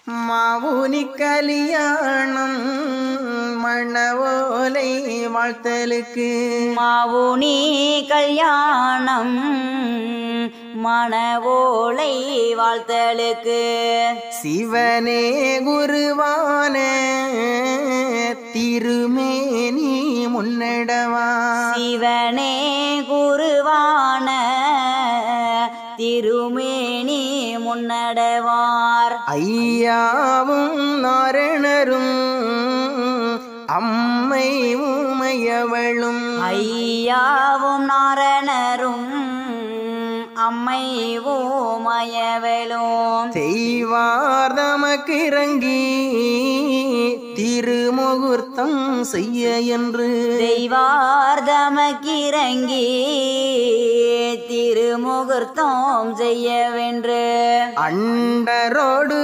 மாவுனி கலியாணம் மணவோலை வாழ்த்தலுக்கு மாவுனி கல்யாணம் மணவோலை வாழ்த்தலுக்கு சிவனே குருவான திருமேனி முன்னடவா சிவனே குருவான திருமேனி முன்னடவார் ஐயாவும் நாரணரும் அம்மை உமையவளும் ஐயாவும் நாரணரும் அம்மை ஓமயவளும் செய்வார் தமக்கிறங்கி திருமுகூர்த்தம் செய்ய என்று தெய்வார்தமக்கிறங்கி திருமுகூர்த்தம் செய்யவென்று அண்டரோடு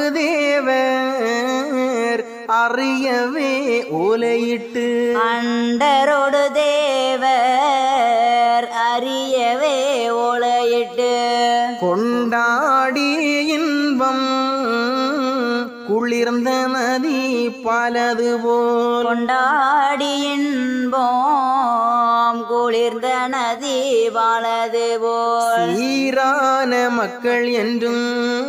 தேவர் அறியவே ஓலையிட்டு அண்டரோடு தேவர் அறியவே ஓலையிட்டு கொண்டாடி இன்பம் குளிர்ந்த நதி பலது போல் கொண்டாடி இன்போம் குளிர்ந்த நதி வாழது போல் சீரான மக்கள் என்றும்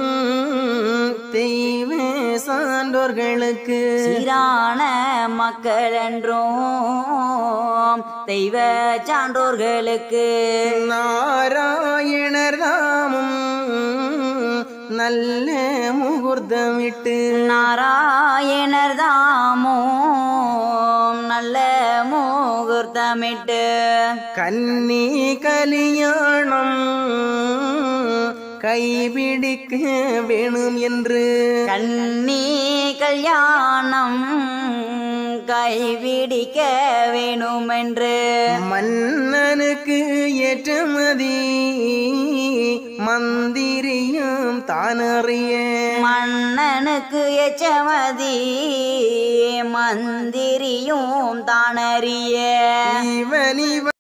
தெய்வ சான்றோர்களுக்கு சீரான மக்கள் என்றும் தெய்வ சான்றோர்களுக்கு நாராயணர் தாமும் நல்ல முகூர்த்தமிட்டு நாராயணர் தாமும் நல்ல முகூர்த்தமிட்டு கன்னி கலியாணம் கைபிடிக்க வேணும் என்று கண்ணி கல்யாணம் கைவிடிக்க வேணுமென்று மன்னனுக்கு ஏற்றமதி மந்திரியும் தானறிய மன்னனுக்கு எச்சமதி மந்திரியும் தானறிய இவன் இவன்